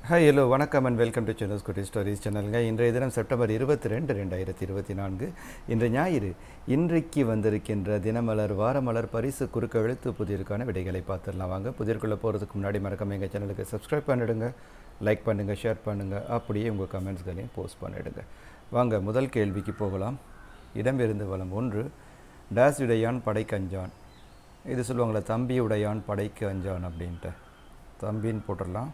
hi hello வணக்கம் and welcome to சென்னஸ் குட்டி ஸ்டோரிஸ் சேனலுங்க இன்றைய தினம் செப்டம்பர் இருபத்தி ரெண்டு ரெண்டாயிரத்தி இருபத்தி நான்கு இன்று ஞாயிறு இன்றைக்கு வந்திருக்கின்ற தினமலர் வாரமலர் பரிசு குறுக்க எழுத்து புதிருக்கான விடைகளை பார்த்துடலாம் வாங்க புதிர்க்குள்ளே போகிறதுக்கு முன்னாடி மறக்காம எங்கள் சேனலுக்கு சப்ஸ்கிரைப் பண்ணிடுங்க லைக் பண்ணுங்கள் ஷேர் பண்ணுங்கள் அப்படியே உங்கள் கமெண்ட்ஸ்களையும் போஸ்ட் பண்ணிடுங்க வாங்க முதல் கேள்விக்கு போகலாம் இடமிருந்து வளம் ஒன்று டேஸ் உடையான் படைக்கு அஞ்சான் இது சொல்லுவாங்களே தம்பி உடையான் படைக்கு அஞ்சான் அப்படின்ட்டு தம்பின்னு போட்டுடலாம்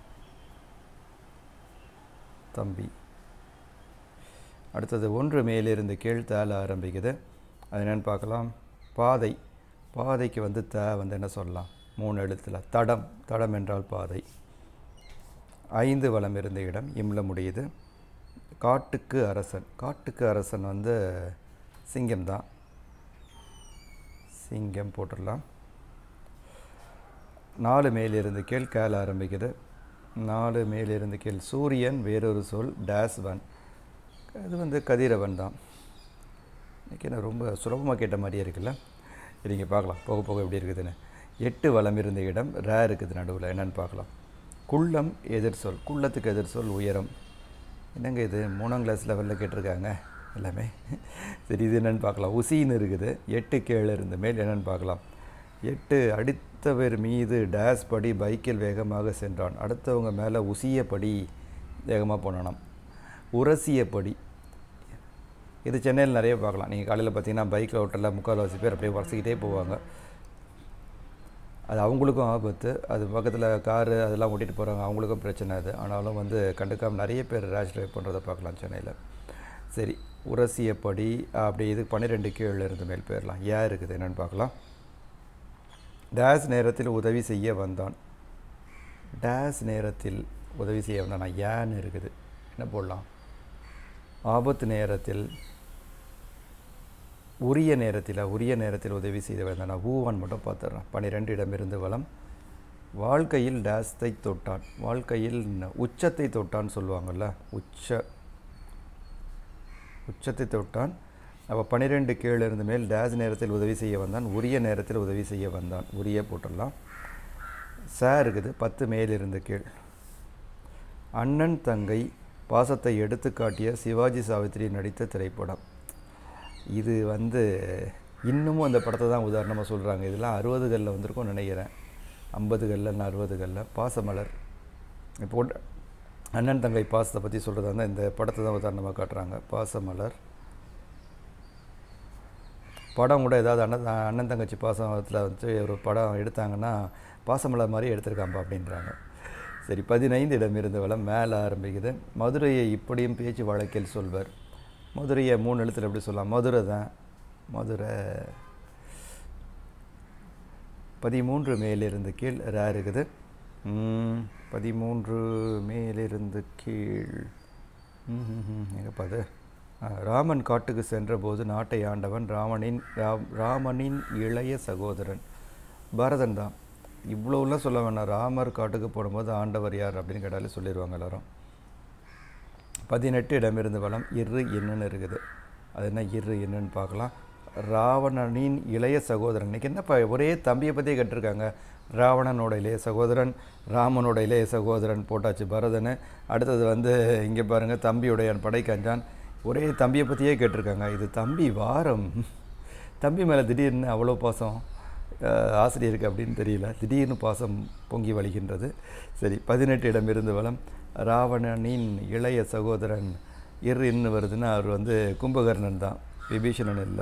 தம்பி அடுத்தது ஒன்று மேலிருந்து கீழ் தேல ஆரம்பிக்குது அது என்னென்னு பார்க்கலாம் பாதை பாதைக்கு வந்து த வந்து என்ன சொல்லலாம் மூணு எழுத்தில் தடம் தடம் என்றால் பாதை ஐந்து வளம் இருந்த இடம் இம்ல முடியுது காட்டுக்கு அரசன் காட்டுக்கு அரசன் வந்து சிங்கம் தான் சிங்கம் போட்டுடலாம் நாலு மேலிருந்து கீழ் கேல ஆரம்பிக்குது நாலு மேலிருந்து கீழ் சூரியன் வேறொரு சொல் டேஸ் வன் அது வந்து கதிரவன் தான் இன்றைக்கி என்ன ரொம்ப சுலபமாக கேட்ட மாதிரியே இருக்குல்ல நீங்கள் பார்க்கலாம் போக போக எப்படி இருக்குதுன்னு எட்டு வளம் இருந்த இடம் ரே இருக்குது நடுவில் என்னென்னு பார்க்கலாம் குள்ளம் எதிர் சொல் குள்ளத்துக்கு எதிர் சொல் உயரம் என்னங்க இது மூணாம் கிளாஸ் லெவலில் கேட்டிருக்காங்க எல்லாமே சரி இது என்னென்னு பார்க்கலாம் உசின்னு இருக்குது எட்டு கீழே இருந்த மேல் என்னென்னு பார்க்கலாம் எட்டு அடுத்தவர் மீது டேஸ் படி பைக்கில் வேகமாக சென்றான் அடுத்தவங்க மேலே உசியபடி வேகமாக போனானாம் உரசியபடி இது சென்னையில் நிறைய பார்க்கலாம் நீங்கள் காலையில் பார்த்தீங்கன்னா பைக்கில் ஓட்டலில் முக்கால்வாசி பேர் அப்படியே உரசிக்கிட்டே போவாங்க அது அவங்களுக்கும் ஆபத்து அது பக்கத்தில் காரு அதெல்லாம் ஓட்டிகிட்டு போகிறாங்க அவங்களுக்கும் பிரச்சனை அது ஆனாலும் வந்து கண்டுக்காமல் நிறைய பேர் ரேஷ் ட்ரைவ் பண்ணுறதை பார்க்கலாம் சென்னையில் சரி உரசியப்படி அப்படி இது பன்னிரெண்டு கீழே இருந்து மேல் போயிடலாம் ஏன் இருக்குது என்னென்னு பார்க்கலாம் டேஸ் நேரத்தில் உதவி செய்ய வந்தான் டேஸ் நேரத்தில் உதவி செய்ய வந்தான் ஏன்னு இருக்குது என்ன போடலாம் ஆபத்து நேரத்தில் உரிய நேரத்தில் உரிய நேரத்தில் உதவி செய்த வந்தான் நான் ஊவான் மட்டும் பார்த்துட்றேன் பன்னிரெண்டு இடமிருந்து வளம் வாழ்க்கையில் டேஸ்தை தொட்டான் வாழ்க்கையில் உச்சத்தை தொட்டான்னு சொல்லுவாங்கள்ல உச்ச உச்சத்தை தொட்டான் அப்போ பன்னிரெண்டு கீழே இருந்து மேல் டேஸ் நேரத்தில் உதவி செய்ய வந்தான் உரிய நேரத்தில் உதவி செய்ய வந்தான் உரிய போட்டுடலாம் ச இருக்குது பத்து மேலிருந்து கீழ் அண்ணன் தங்கை பாசத்தை எடுத்து காட்டிய சிவாஜி சாவித்திரி நடித்த திரைப்படம் இது வந்து இன்னமும் அந்த படத்தை தான் உதாரணமாக சொல்கிறாங்க இதெல்லாம் அறுபதுகளில் வந்திருக்கும்னு நினைக்கிறேன் ஐம்பதுகளில் அறுபதுகளில் பாசமலர் இப்போ அண்ணன் தங்கை பாசத்தை பற்றி சொல்கிறதா இருந்தால் இந்த படத்தை தான் உதாரணமாக காட்டுறாங்க பாசமலர் படம் கூட ஏதாவது அண்ணன் அண்ணன் தங்கச்சி பாசத்தில் வந்து ஒரு படம் எடுத்தாங்கன்னா பாசமலர் மாதிரி எடுத்திருக்காம்பா அப்படின்றாங்க சரி பதினைந்து இடம் இருந்த வளம் மேலே ஆரம்பிக்குது மதுரையை இப்படியும் பேச்சு வழக்கில் சொல்வர் மதுரையை மூணு எழுத்தில் எப்படி சொல்லலாம் மதுரை தான் மதுரை பதிமூன்று மேலிருந்து கீழ் ரே இருக்குது பதிமூன்று மேலிருந்து கீழ் எங்கப்பா அது ராமன் காட்டுக்கு சென்றபோது நாட்டை ஆண்டவன் ராமனின் ராமனின் இளைய சகோதரன் பரதன் தான் இவ்வளோலாம் சொல்ல வேணாம் ராமர் காட்டுக்கு போடும்போது ஆண்டவர் யார் அப்படின்னு கேட்டாலே சொல்லிடுவாங்க எல்லாரும் பதினெட்டு இடமிருந்து வளம் இரு என்னன்னு இருக்குது அது என்ன இரு என்னன்னு பார்க்கலாம் ராவணனின் இளைய சகோதரன் இன்றைக்கி என்னப்பா ஒரே தம்பியை பற்றியே கேட்டிருக்காங்க ராவணனோட இளைய சகோதரன் ராமனோட இளைய சகோதரன் போட்டாச்சு பரதன் அடுத்தது வந்து இங்கே பாருங்கள் தம்பியுடையான் படைக்கஞ்சான் ஒரே தம்பியை பற்றியே கேட்டிருக்காங்க இது தம்பி வாரம் தம்பி மேலே திடீர்னு அவ்வளோ பாசம் ஆசிரியருக்கு அப்படின்னு தெரியல திடீர்னு பாசம் பொங்கி வழிகின்றது சரி பதினெட்டு இடம் இருந்து வளம் ராவணனின் இளைய சகோதரன் இரு இன்னு வருதுன்னா அவர் வந்து கும்பகர்ணன் தான் விபீஷணன் இல்லை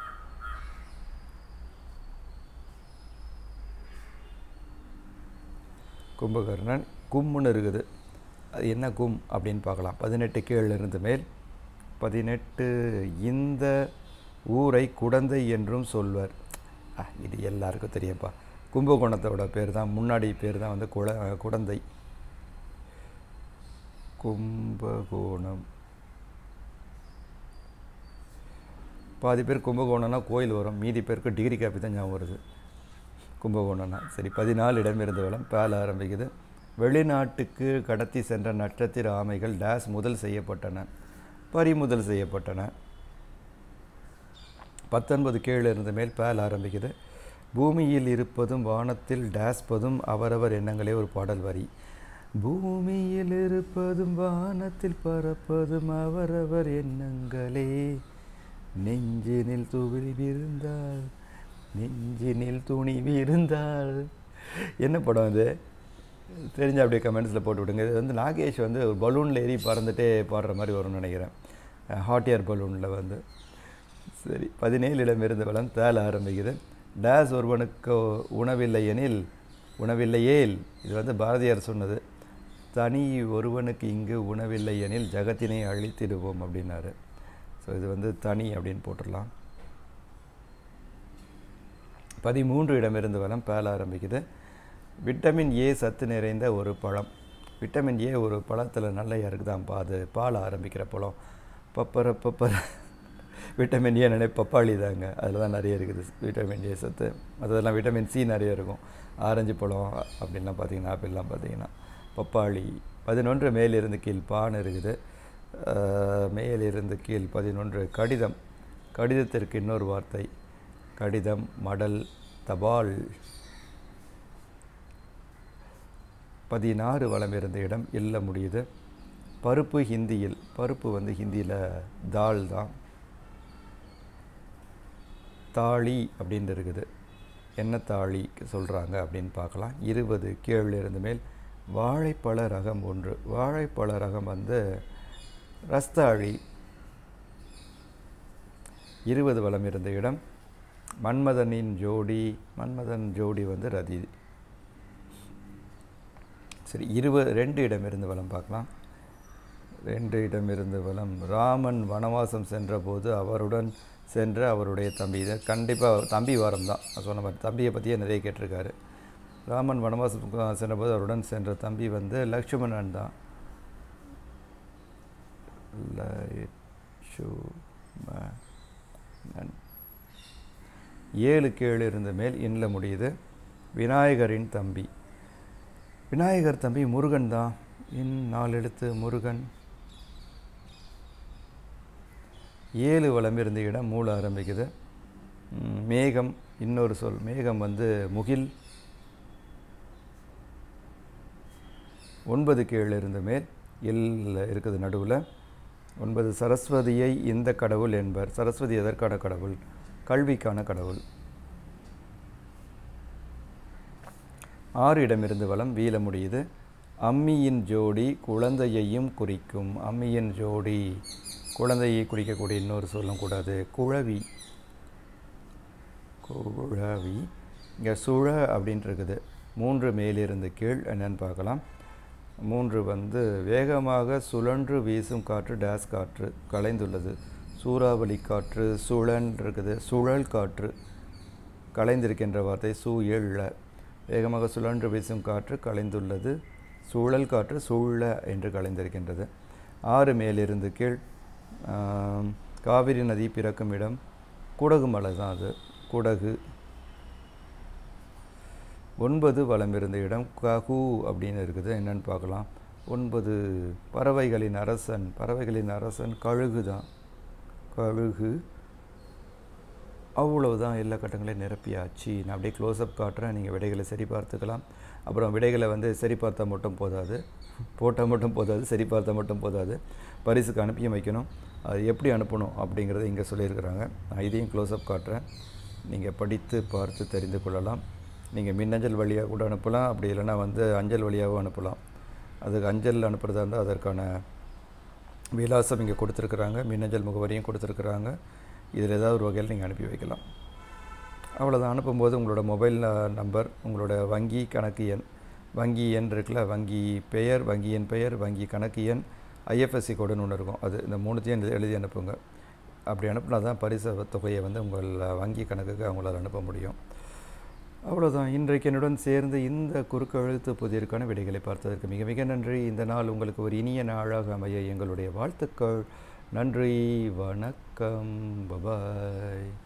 கும்பகர்ணன் கும்முன்னு இருக்குது அது என்ன கும் அப்படின்னு பார்க்கலாம் பதினெட்டு கீழ் இருந்து மேல் பதினெட்டு இந்த ஊரை குடந்தை என்றும் சொல்வர் இது எல்லாருக்கும் தெரியும்ப்பா கும்பகோணத்தோட பேர் தான் முன்னாடி பேர் தான் வந்து குட குடந்தை கும்பகோணம் பாதி பேர் கும்பகோணம்னா கோயில் வரும் மீதி பேருக்கு டிகிரி காப்பி தான் ஞாபகம் வருது கும்பகோணம்னா சரி பதினாலு இடம் இருந்து வளம் பேல ஆரம்பிக்குது வெளிநாட்டுக்கு கடத்தி சென்ற நட்சத்திர ஆமைகள் டேஸ் முதல் செய்யப்பட்டன பறிமுதல் செய்யப்பட்டன பத்தொன்பது கீழே இருந்த மேல் பேல் ஆரம்பிக்குது பூமியில் இருப்பதும் வானத்தில் டேஸ்பதும் அவரவர் எண்ணங்களே ஒரு பாடல் வரி பூமியில் இருப்பதும் வானத்தில் பறப்பதும் அவரவர் எண்ணங்களே நெஞ்சினில் துணி விருந்தாள் நெஞ்சினில் துணி விருந்தாள் என்ன படம் இது தெரிஞ்ச அப்படியே கமெண்ட்ஸில் போட்டு விடுங்க இது வந்து நாகேஷ் வந்து ஒரு பலூனில் ஏறி பறந்துட்டே பாடுற மாதிரி வரும்னு நினைக்கிறேன் ஹாட் ஏர் பலூனில் வந்து சரி பதினேழு இடம் இருந்து வளம் தேல ஆரம்பிக்குது டேஸ் ஒருவனுக்கு உணவில்லை எனில் உணவில்லையேல் இது வந்து பாரதியார் சொன்னது தனி ஒருவனுக்கு இங்கு உணவில்லை எனில் ஜகத்தினை அழித்திடுவோம் அப்படின்னாரு ஸோ இது வந்து தனி அப்படின்னு போட்டுடலாம் பதிமூன்று இடமிருந்து வளம் பேல ஆரம்பிக்குது விட்டமின் ஏ சத்து நிறைந்த ஒரு பழம் விட்டமின் ஏ ஒரு பழத்தில் நல்ல இருக்குதான்ப்பா அது பால் ஆரம்பிக்கிற பழம் பப்பர பப்பர விட்டமின் ஏ நினை பப்பாளி தாங்க அதில் தான் நிறைய இருக்குது விட்டமின் ஏ சத்து மற்றதெல்லாம் விட்டமின் சி நிறைய இருக்கும் ஆரஞ்சு பழம் அப்படின்லாம் பார்த்தீங்கன்னா ஆப்பிள்லாம் பார்த்தீங்கன்னா பப்பாளி பதினொன்று மேலிருந்து கீழ் பான் இருக்குது அஹ், மேலிருந்து கீழ் பதினொன்று கடிதம் கடிதத்திற்கு இன்னொரு வார்த்தை கடிதம் மடல் தபால் பதினாறு வளம் இருந்த இடம் இல்ல முடியுது பருப்பு ஹிந்தியில் பருப்பு வந்து ஹிந்தியில் தால் தான் தாளி அப்படின்னு இருக்குது என்ன தாளி சொல்கிறாங்க அப்படின்னு பார்க்கலாம் இருபது கீழ் இருந்து மேல் வாழைப்பழ ரகம் ஒன்று வாழைப்பழ ரகம் வந்து ரஸ்தாளி இருபது வளம் இருந்த இடம் மன்மதனின் ஜோடி மன்மதன் ஜோடி வந்து ரதி சரி இருபது ரெண்டு இடம் இருந்து வளம் பார்க்கலாம் ரெண்டு இடம் இருந்து வளம் ராமன் வனவாசம் சென்றபோது அவருடன் சென்ற அவருடைய தம்பி இது கண்டிப்பாக தம்பி வாரம் தான் நான் சொன்ன மாதிரி தம்பியை பற்றியே நிறைய கேட்டிருக்காரு ராமன் வனவாசம் சென்றபோது அவருடன் சென்ற தம்பி வந்து லக்ஷ்மணன் தான் லட்சுமணன் ஏழுக்கு ஏழு இருந்த மேல் இன்னில் முடியுது விநாயகரின் தம்பி விநாயகர் தம்பி முருகன் தான் இன் நாலு எழுத்து முருகன் ஏழு வளம் இருந்த இடம் மூல ஆரம்பிக்குது ம், மேகம் இன்னொரு சொல் மேகம் வந்து முகில் ஒன்பது கீழ் இருந்த மேல் எல்ல இருக்குது நடுவில் ஒன்பது சரஸ்வதியை இந்த கடவுள் என்பர் சரஸ்வதி எதற்கான கடவுள் கல்விக்கான கடவுள் ஆறு இடமிருந்து வளம் வீழ முடியுது அம்மியின் ஜோடி குழந்தையையும் குறிக்கும் அம்மியின் ஜோடி குழந்தையை குறிக்கக்கூடிய இன்னொரு சொல்லும் கூடாது குழவி குழவி இங்கே சுழ அப்படின்ட்டு இருக்குது மூன்று மேலிருந்து கீழ் என்னன்னு பார்க்கலாம் மூன்று வந்து வேகமாக சுழன்று வீசும் காற்று டேஸ் காற்று கலைந்துள்ளது சூறாவளி காற்று சுழன் இருக்குது சுழல் காற்று கலைந்திருக்கின்ற வார்த்தை சூழல வேகமாக சுழன்று வீசும் காற்று கலைந்துள்ளது சூழல் காற்று சூழ என்று கலைந்திருக்கின்றது ஆறு மேலிருந்து கீழ் ஆம், காவிரி நதி பிறக்கும் இடம் குடகு மலை தான் அது குடகு ஒன்பது வலம் இருந்த இடம் ககு அப்படின்னு இருக்குது என்னன்னு பார்க்கலாம் ஒன்பது பறவைகளின் அரசன் பறவைகளின் அரசன் கழுகு தான் கழுகு அவ்வளவுதான் எல்லா கட்டங்களையும் நிரப்பியாச்சு நான் அப்படியே க்ளோஸ்அப் காட்டுறேன் நீங்கள் விடைகளை சரி பார்த்துக்கலாம் அப்புறம் விடைகளை வந்து சரி பார்த்தா மட்டும் போதாது போட்டால் மட்டும் போதாது சரி பார்த்தா மட்டும் போதாது பரிசுக்கு அனுப்பியும் வைக்கணும் அது எப்படி அனுப்பணும் அப்படிங்கிறத இங்கே சொல்லியிருக்கிறாங்க நான் இதையும் க்ளோஸ்அப் காட்டுறேன் நீங்கள் படித்து பார்த்து தெரிந்து கொள்ளலாம் நீங்கள் மின்னஞ்சல் வழியாக கூட அனுப்பலாம் அப்படி இல்லைன்னா வந்து அஞ்சல் வழியாகவும் அனுப்பலாம் அதுக்கு அஞ்சல் அனுப்புகிறதா இருந்தால் அதற்கான விலாசம் இங்கே கொடுத்துருக்குறாங்க மின்னஞ்சல் முகவரியும் கொடுத்துருக்குறாங்க இதில் ஏதாவது ஒரு வகையில் நீங்கள் அனுப்பி வைக்கலாம் அவ்வளோதான் அனுப்பும்போது உங்களோட மொபைல் நம்பர் உங்களோட வங்கி கணக்கு எண் வங்கி எண் இருக்குல்ல வங்கி பெயர் வங்கி எண் பெயர் வங்கி கணக்கு எண் ஐஎஃப்எஸ்சி கோடுன்னு ஒன்று இருக்கும் அது இந்த மூணுத்தையும் எழுதி- எழுதி அனுப்புங்க அப்படி அனுப்புனா தான் பரிசு தொகையை வந்து உங்கள் வங்கி கணக்குக்கு அவங்களால அனுப்ப முடியும் அவ்வளோதான் இன்றைக்கு என்னுடன் சேர்ந்து இந்த குறுக்கெழுத்து புதியற்கான விடைகளை பார்த்ததற்கு மிக மிக நன்றி இந்த நாள் உங்களுக்கு ஒரு இனிய நாளாக அமைய எங்களுடைய வாழ்த்துக்கள் நன்றி வணக்கம் பபாய்